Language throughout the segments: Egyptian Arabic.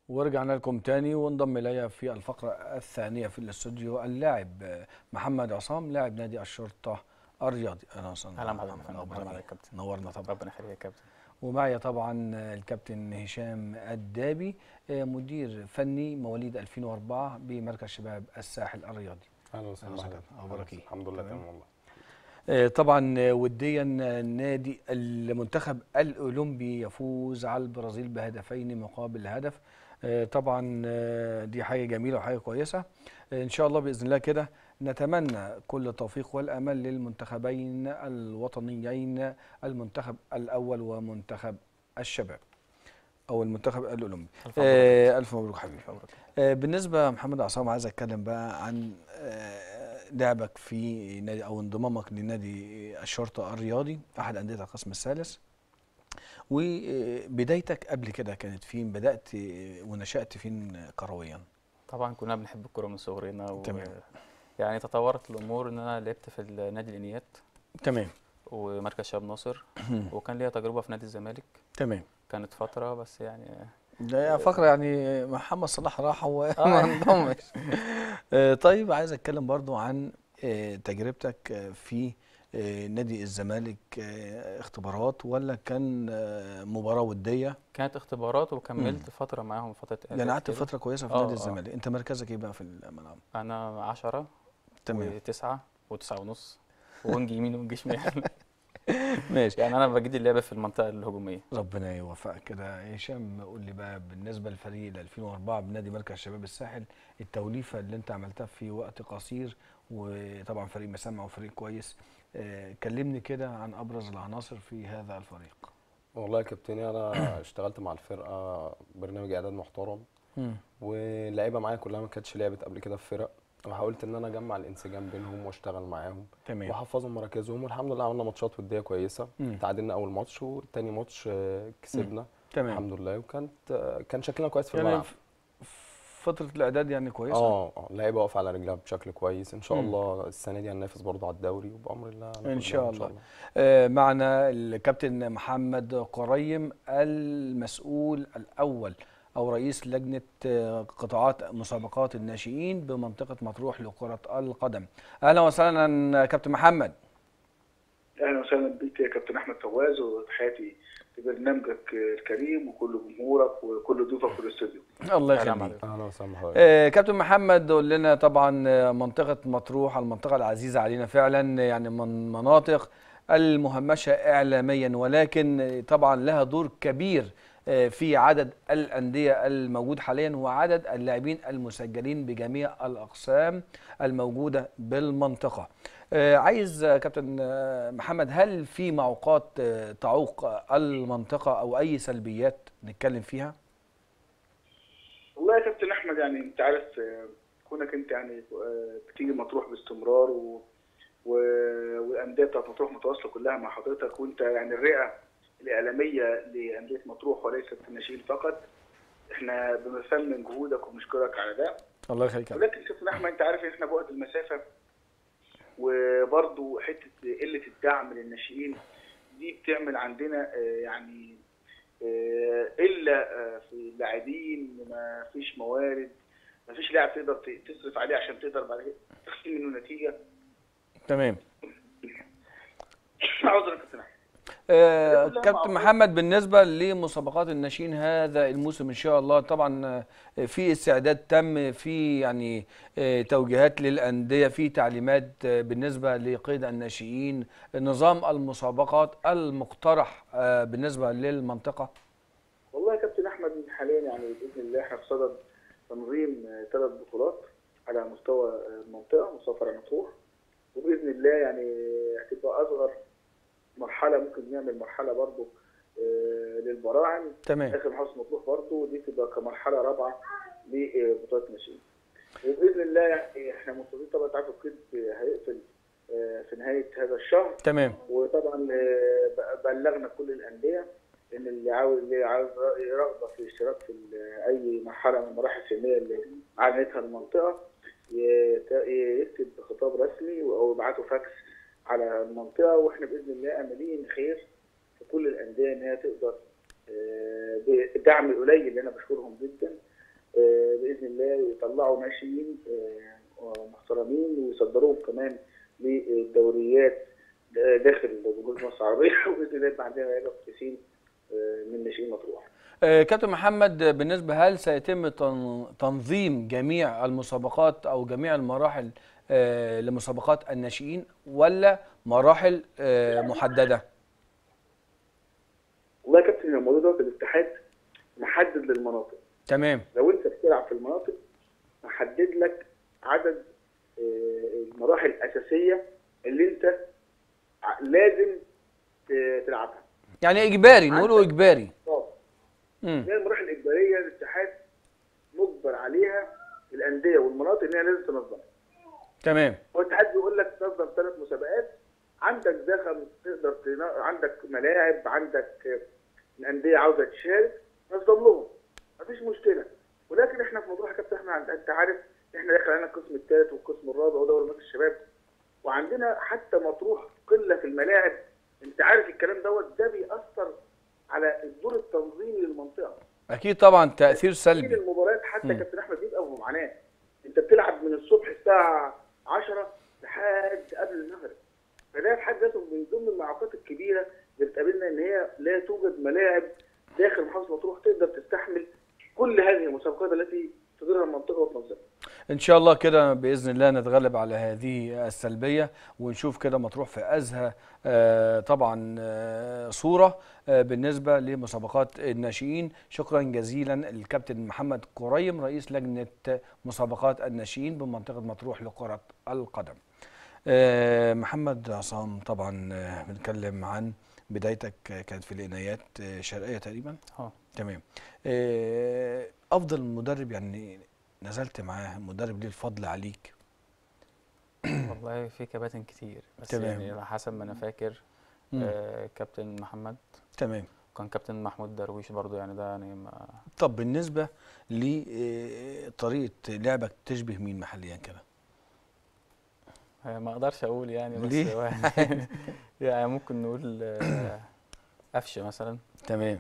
ورجعنا لكم تاني وانضم الي في الفقره الثانيه في الاستوديو اللاعب محمد عصام لاعب نادي الشرطه الرياضي اهلا وسهلا اهلا محمد. بحضرتك أخبارك اهلا إيه؟ بحضرتك كابتن نورنا طبعا ربنا يخليك يا كابتن ومعي طبعا الكابتن هشام الدابي آه، مدير فني مواليد 2004 بمركز شباب الساحل الرياضي اهلا وسهلا أهلا وسهلا. بحضرتك. أخبارك إيه؟ الحمد لله تمام؟ تمام والله آه، طبعا آه، وديا آه، نادي المنتخب الاولمبي يفوز على البرازيل بهدفين مقابل هدف آه، طبعا آه، دي حاجه جميله وحاجه كويسه آه، ان شاء الله باذن الله كده نتمنى كل التوفيق والامل للمنتخبين الوطنيين المنتخب الاول ومنتخب الشباب او المنتخب الاولمبي ألف مبروك. آه، الف مبروك حبيبي ألف مبروك. آه، بالنسبه محمد عصام عايز اتكلم بقى عن آه، لعبك في نادي او انضمامك لنادي الشرطه الرياضي احد انديه القسم الثالث وبدايتك قبل كده كانت فين بدات ونشات فين كرويا طبعا كنا بنحب الكوره من صغرنا و... تمام. يعني تطورت الامور ان انا لعبت في نادي الانيات تمام ومركز شباب ناصر وكان ليا تجربه في نادي الزمالك تمام كانت فتره بس يعني ده فقره يعني محمد صلاح راح وما آه. انضمش آه، طيب عايز اتكلم برضو عن آه، تجربتك آه، في آه، نادي الزمالك آه، اختبارات ولا كان آه، مباراه وديه كانت اختبارات وكملت فتره معاهم فتره يعني إعداد قعدت كده. فتره كويسه في آه، نادي آه. الزمالك انت مركزك ايه بقى في الملعب انا 10 تمام وتسعة وتسعة ونص وونج يمين وونج شمال ماشي يعني انا بجيد اللعبه في المنطقه الهجوميه ربنا يوفقك كده هشام قول لي بقى بالنسبه للفريق ال 2004 بنادي مركز شباب الساحل التوليفه اللي انت عملتها في وقت قصير وطبعا فريق مسمع وفريق كويس آه، كلمني كده عن ابرز العناصر في هذا الفريق والله يا كابتني انا اشتغلت مع الفرقه برنامج اعداد محترم واللعيبه معايا كلها ما كانتش لعبت قبل كده في فرق وحاولت ان انا اجمع الانسجام بينهم واشتغل معاهم تمام واحفظهم مراكزهم والحمد لله عملنا ماتشات وديه كويسه مم. تعادلنا اول ماتش والتاني ماتش آه، كسبنا تمام الحمد لله وكانت آه، كان شكلنا كويس في يعني الملعب ف- فتره الاعداد يعني كويسه اه اه اللعيبه واقفه على رجلها بشكل كويس ان شاء مم. الله السنه دي هننافس برضه على الدوري وبامر الله هناخد إن شاء الدوري الله. آه، معنا الكابتن محمد قريم المسؤول الأول أو رئيس لجنة آه، قطاعات مسابقات الناشئين بمنطقة مطروح لكرة القدم أهلا وسهلا كابتن محمد اهلا وسهلا بك يا كابتن احمد فواز وتحياتي لبرنامجك الكريم وكل جمهورك وكل ضيوفك في الاستوديو. الله أهلا يخليك بحضرتك. اهلا وسهلا بحضرتك آه، كابتن محمد قول لنا طبعا آه، منطقة مطروح المنطقة العزيزة علينا فعلا يعني من مناطق المهمشة إعلاميا ولكن آه، طبعا لها دور كبير آه، في عدد الأندية الموجود حاليا وعدد اللاعبين المسجلين بجميع الأقسام الموجودة بالمنطقة آه، عايز آه، كابتن آه، محمد هل في معوقات آه، تعوق آه، المنطقة أو أي سلبيات نتكلم فيها؟ والله يا كابتن احمد يعني انت عارف آه، كونك انت يعني آه، بتيجي مطروح باستمرار و... و... والانديه بتاعت مطروح متواصله كلها مع حضرتك وانت يعني الرئه الاعلاميه لانديه مطروح وليست الناشئين فقط. احنا بنثمن جهودك وبنشكرك على ده. الله يخليك يا كابتن. ولكن كابتن احمد انت عارف ان احنا بعد المسافه وبرضه حته قله الدعم للناشئين دي بتعمل عندنا آه، يعني آه، الا آه، في اللاعبين ما فيش موارد ما فيش لاعب تقدر ت- تصرف عليه عشان تقدر بعد كده تخطي منه نتيجه تمام عذرا يا كابتن احمد آه، كلها كابتن معروف. محمد بالنسبة لمسابقات الناشئين هذا الموسم إن شاء الله طبعا آه، في استعداد تم في يعني آه، توجيهات للأندية في تعليمات آه، بالنسبة لقيد الناشئين نظام المسابقات المقترح آه، بالنسبة للمنطقة والله يا كابتن احمد حاليا يعني باذن الله احنا في صدد تنظيم ثلاث بطولات على مستوى آه، المنطقه مستوى فرع مطروح وباذن الله يعني هتبقى اصغر مرحله ممكن نعمل مرحله برضو آه، للبراعم تمام اخر محافظه مطروح برضو دي تبقى كمرحله رابعه لبطولات الناشئين وباذن الله يعني احنا منتظرين طبعا تعرف القيد هيقفل آه، في نهايه هذا الشهر تمام وطبعا آه، ب- بلغنا كل الانديه ان اللي عاوز اللي عاوز رغبه في الاشتراك في ال- اي مرحله من المراحل السنيه اللي اعلنتها المنطقه يت- يكتب خطاب رسمي او يبعته فاكس على المنطقه واحنا باذن الله املين خير في كل الانديه ان هي تقدر آه، بالدعم القليل اللي انا بشكرهم جدا آه، باذن الله يطلعوا ناشئين آه، محترمين ويصدروهم كمان للدوريات آه، داخل جمهوريه مصر العربيه وباذن الله يبقى عندنا لعيبه كويسين آه، من ناشئين مطروح. آه، كابتن محمد آه، بالنسبة هل سيتم تن- تنظيم جميع المسابقات أو جميع المراحل آه، لمسابقات الناشئين ولا مراحل آه، محددة؟ والله يا كابتن الموضوع دوت الاتحاد محدد للمناطق تمام لو انت بتلعب في المناطق محدد لك عدد آه، المراحل الاساسيه اللي انت ع- لازم ت- تلعبها يعني إجباري نقوله عندك- إجباري اه مم. هي المراحل الاجباريه الاتحاد مجبر عليها الانديه والمناطق ان هي لازم تنظمها تمام هو الاتحاد بيقول لك تنظم ثلاث مسابقات عندك دخل تقدر تن... عندك ملاعب عندك الانديه عاوزه تشارك نظم لهم مفيش مشكله ولكن احنا في موضوع يا كابتن احنا عند- انت عارف احنا داخل علينا القسم الثالث والقسم الرابع ودوري مصر الشباب وعندنا حتى مطروح قله في الملاعب انت عارف الكلام دوت ده بيأثر على الدور التنظيمي للمنطقه أكيد طبعا تأثير تأثير سلبي المباريات حتى مم. كابتن احمد بيبقى بمعاناه انت بتلعب من الصبح الساعه 10 لحد قبل المغرب فده في حد ذاته من ضمن المعوقات الكبيره اللي بتقابلنا ان هي لا توجد ملاعب داخل محافظه مطروح تقدر تستحمل كل هذه المسابقات التي تديرها المنطقه وتنظمها. ان شاء الله كده باذن الله نتغلب على هذه السلبيه ونشوف كده مطروح في ازهى آه، طبعا آه، صوره آه، بالنسبه لمسابقات الناشئين شكرا جزيلا للكابتن محمد قريم رئيس لجنه مسابقات الناشئين بمنطقه مطروح لكره القدم آه، محمد عصام طبعا آه، بنتكلم عن بدايتك آه، كانت في العنايات آه، شرقيه تقريبا اه تمام آه، افضل مدرب يعني نزلت معاه مدرب ليه الفضل عليك والله في كباتن كتير بس تمام. يعني على حسب ما انا فاكر مم. آه كابتن محمد تمام وكان كابتن محمود درويش برضو يعني ده يعني ما طب بالنسبه لطريقه لعبك تشبه مين محليا كده آه، ما اقدرش اقول يعني بس ليه؟ هو يعني ممكن نقول آه، قفشه مثلا تمام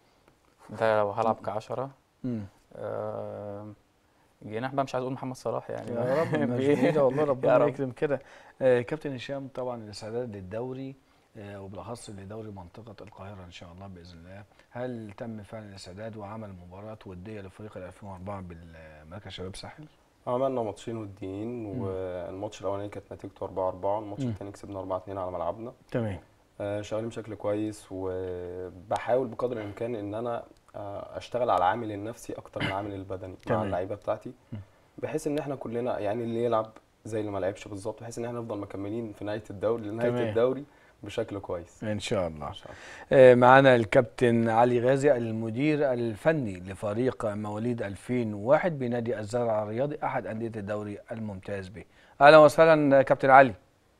ده لو هلعب كعشرة مم. آه، جناح بقى مش عايز اقول محمد صلاح يعني يا رب مش بي- بعيدة والله يا ربنا رب. يكرم كده آه كابتن هشام طبعا الاستعداد للدوري آه وبالاخص لدوري منطقه القاهره ان شاء الله باذن الله هل تم فعلا الاستعداد وعمل مباراه وديه لفريق ال 2004 بالمركز شباب ساحل؟ عملنا ماتشين وديين والماتش الاولاني كانت نتيجته 4 4 الماتش مم. الثاني كسبنا 4 2 على ملعبنا تمام آه، شغالين بشكل كويس وبحاول بقدر الامكان ان انا آه، اشتغل على العامل النفسي اكتر من العامل البدني مع تمام. اللعيبه بتاعتي بحيث ان احنا كلنا يعني اللي يلعب زي اللي ما لعبش بالظبط بحيث ان احنا نفضل مكملين في نهايه الدوري لنهايه تمام. الدوري بشكل كويس ان شاء الله ان شاء الله آه، معانا الكابتن علي غازي المدير الفني لفريق مواليد 2001 بنادي الزرع الرياضي احد انديه الدوري الممتاز به اهلا وسهلا كابتن علي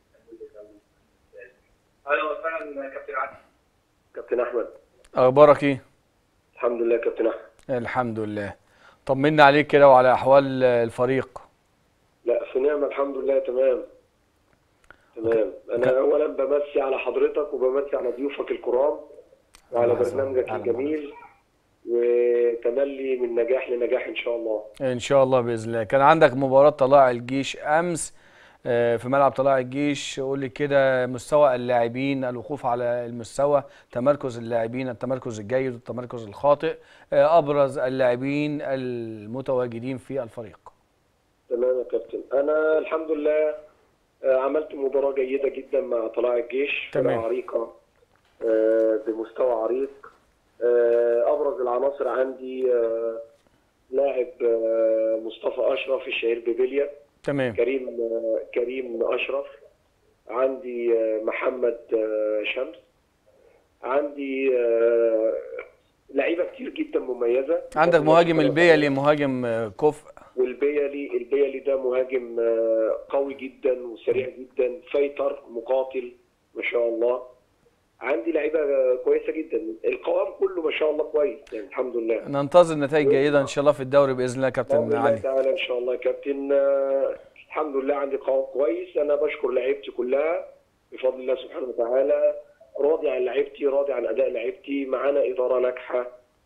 اهلا وسهلا كابتن علي. كابتن احمد اخبارك ايه الحمد لله كابتن احمد الحمد لله طمنا عليك كده وعلى احوال الفريق لا في نعمه الحمد لله تمام تمام انا اولا بمسي على حضرتك وبمسي على ضيوفك الكرام وعلى الله يسلمك. برنامجك أهلا الجميل وتملي من نجاح لنجاح ان شاء الله ان شاء الله باذن الله كان عندك مباراه طلائع الجيش امس آه، في ملعب طلائع الجيش قول لي كده مستوى اللاعبين الوقوف على المستوى تمركز اللاعبين التمركز الجيد والتمركز الخاطئ آه، ابرز اللاعبين المتواجدين في الفريق تمام يا كابتن انا الحمد لله آه، عملت مباراه جيده جدا مع طلائع الجيش تمام. فرقة عريقه آه، بمستوى عريق آه، ابرز العناصر عندي آه، لاعب آه، مصطفى اشرف الشهير ببليا تمام كريم آه، كريم اشرف عندي آه، محمد آه، شمس عندي آه، لعيبه كتير جدا مميزه عندك مهاجم البيلي مهاجم آه، كفء والبيلي البيلي ده مهاجم آه، قوي جدا وسريع جدا فايتر مقاتل ما شاء الله عندي لعيبه آه، كويسه جدا القوام كله ما شاء الله كويس يعني الحمد لله ننتظر نتائج جيده ان شاء الله في الدوري باذن الله بإذن كابتن الله علي تعالى ان شاء الله يا كابتن آه، الحمد لله عندي قوام كويس انا بشكر لعيبتي كلها بفضل الله سبحانه وتعالى راضي عن لعيبتي راضي عن اداء لعيبتي معانا اداره ناجحه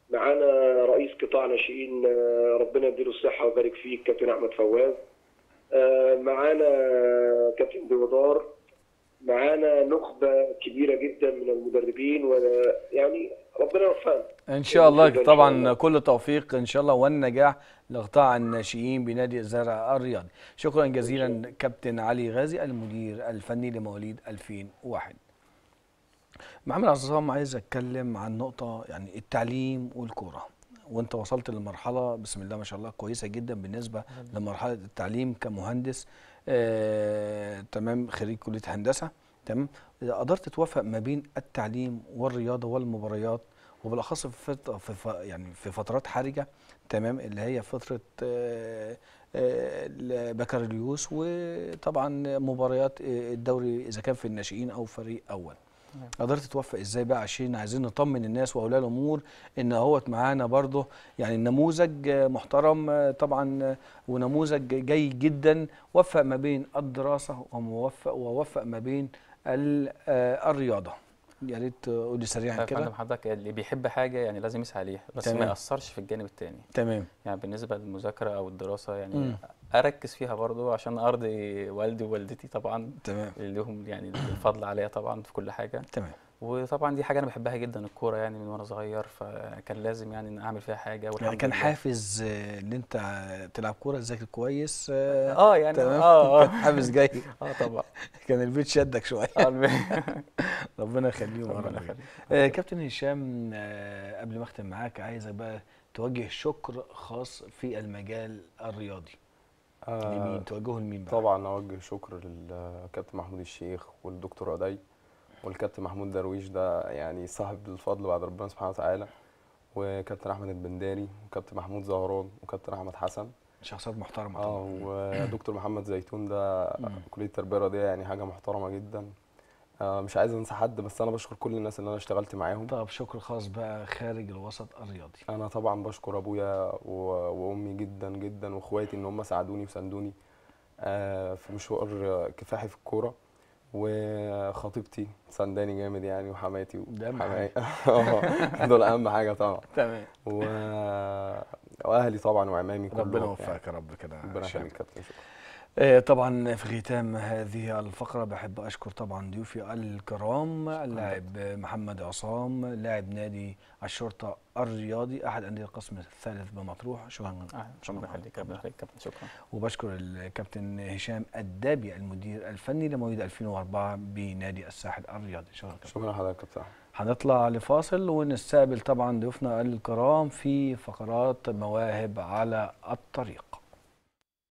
معانا رئيس قطاع ناشئين آه، ربنا يديله الصحه ويبارك فيه الكابتن احمد فواز آه، معانا كابتن دوادار معانا نخبه كبيره جدا من المدربين ويعني ربنا يوفقنا ان شاء الله إن شاء طبعا الله. كل التوفيق ان شاء الله والنجاح لقطاع الناشئين بنادي الزرع الرياضي شكرا جزيلا كابتن علي غازي المدير الفني لمواليد 2001 محمد عصام عايز اتكلم عن نقطه يعني التعليم والكوره وانت وصلت لمرحله بسم الله ما شاء الله كويسه جدا بالنسبه لمرحله التعليم كمهندس آه، تمام خريج كليه هندسه تمام اذا قدرت توفق ما بين التعليم والرياضه والمباريات وبالاخص في فت- في ف- يعني في فترات حرجه تمام اللي هي فتره آه، آه، البكالوريوس وطبعا مباريات آه، الدوري اذا كان في الناشئين او فريق اول تمام. قدرت توفق ازاي بقى عشان عايزين نطمن الناس واولياء الامور ان اهوت معانا برضه يعني نموذج آه، محترم آه، طبعا آه، ونموذج جيد جدا وفق ما بين الدراسه وموفق ووفق ما بين ال- آه، الرياضه يا ريت تقول لي سريعا فندم كده حضرتك اللي بيحب حاجه يعني لازم يسعى عليها بس تمام. ما ياثرش في الجانب التاني تمام يعني بالنسبه للمذاكره او الدراسه يعني مم. اركز فيها برضو عشان ارضي والدي ووالدتي طبعا تمام اللي لهم يعني الفضل عليا طبعا في كل حاجه تمام وطبعا دي حاجه انا بحبها جدا الكوره يعني من وانا صغير فكان لازم يعني ان اعمل فيها حاجه يعني والحمد كان لله. حافز آه، ان انت تلعب كوره تذاكر كويس آه، اه يعني تمام اه كان اه حافز جاي اه طبعا كان البيت شدك شويه آه، الب- ربنا يخليهم يا ربنا رب. يخليك آه، كابتن هشام آه، قبل ما اختم معاك عايزك بقى توجه شكر خاص في المجال الرياضي آه، لمين توجهه لمين بقى طبعا اوجه شكر للكابتن محمود الشيخ والدكتور عدي والكابتن محمود درويش ده يعني صاحب الفضل بعد ربنا سبحانه وتعالى وكابتن احمد البنداري وكابتن محمود زهران وكابتن احمد حسن شخصيات محترمه اه طبعا ودكتور محمد زيتون ده مم. كليه التربيه الرياضيه يعني حاجه محترمه جدا آه مش عايز انسى حد بس انا بشكر كل الناس اللي انا اشتغلت معاهم طب شكر خاص بقى خارج الوسط الرياضي انا طبعا بشكر ابويا و- وامي جدا جدا واخواتي ان هم ساعدوني وساندوني آه، في مشوار آه، كفاحي في الكوره وخطيبتي سانداني جامد يعني وحماتي ده أهم وحماي آه، دول اهم حاجه طبعا تمام و... واهلي طبعا وعمامي كلهم ربنا يعني. يوفقك يا رب كده ربنا هشام. يخليك يا كابتن شكرا آه، طبعا في ختام هذه الفقرة بحب أشكر طبعا ضيوفي الكرام اللاعب محمد عصام لاعب نادي الشرطة الرياضي أحد أندية القسم الثالث بمطروح شكرا آه، شكرا ربنا يخليك ربنا يخليك كابتن شكرا وبشكر الكابتن هشام الدابي المدير الفني لمواليد 2004 بنادي الساحل الرياضي شكرا كابتن شكرا لحضرتك يا كابتن أحمد. هنطلع لفاصل ونستقبل طبعا ضيوفنا الكرام في فقرات مواهب على الطريق